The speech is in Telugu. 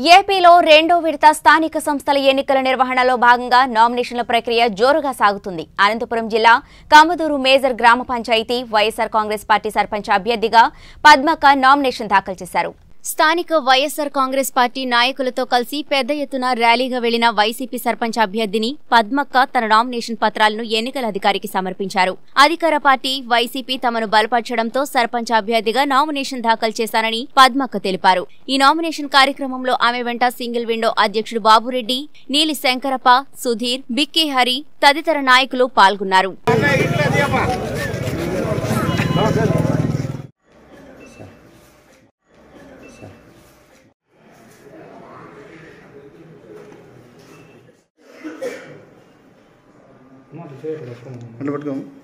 ఏపీలో రెండో విడత స్థానిక సంస్థల ఎన్నికల నిర్వహణలో భాగంగా నామినేషన్ల ప్రక్రియ జోరుగా సాగుతుంది అనంతపురం జిల్లా కమదూరు మేజర్ గ్రామ panchayat YSR Congress party sarpanch అభ్యర్థిగా పద్మక నామినేషన్ దాఖలు చేశారు స్థానిక వైఎస్సార్ కాంగ్రెస్ పార్టీ నాయకులతో కలిసి పెద్ద ఎత్తున ర్యాలీగా వెళ్లిన వైసీపీ సర్పంచ్ అభ్యర్థిని పద్మక్క తన నామినేషన్ పత్రాలను ఎన్నికల అధికారికి సమర్పించారు అధికార పార్టీ వైసీపీ తమను బలపరచడంతో సర్పంచ్ అభ్యర్థిగా నామినేషన్ దాఖలు చేశానని పద్మక్క తెలిపారు ఈ నామినేషన్ కార్యక్రమంలో ఆమె వెంట సింగిల్ విండో అధ్యక్షుడు బాబురెడ్డి నీలి శంకరప్ప సుధీర్ బిక్కి హరి తదితర నాయకులు పాల్గొన్నారు అట్లా పట్టుకోము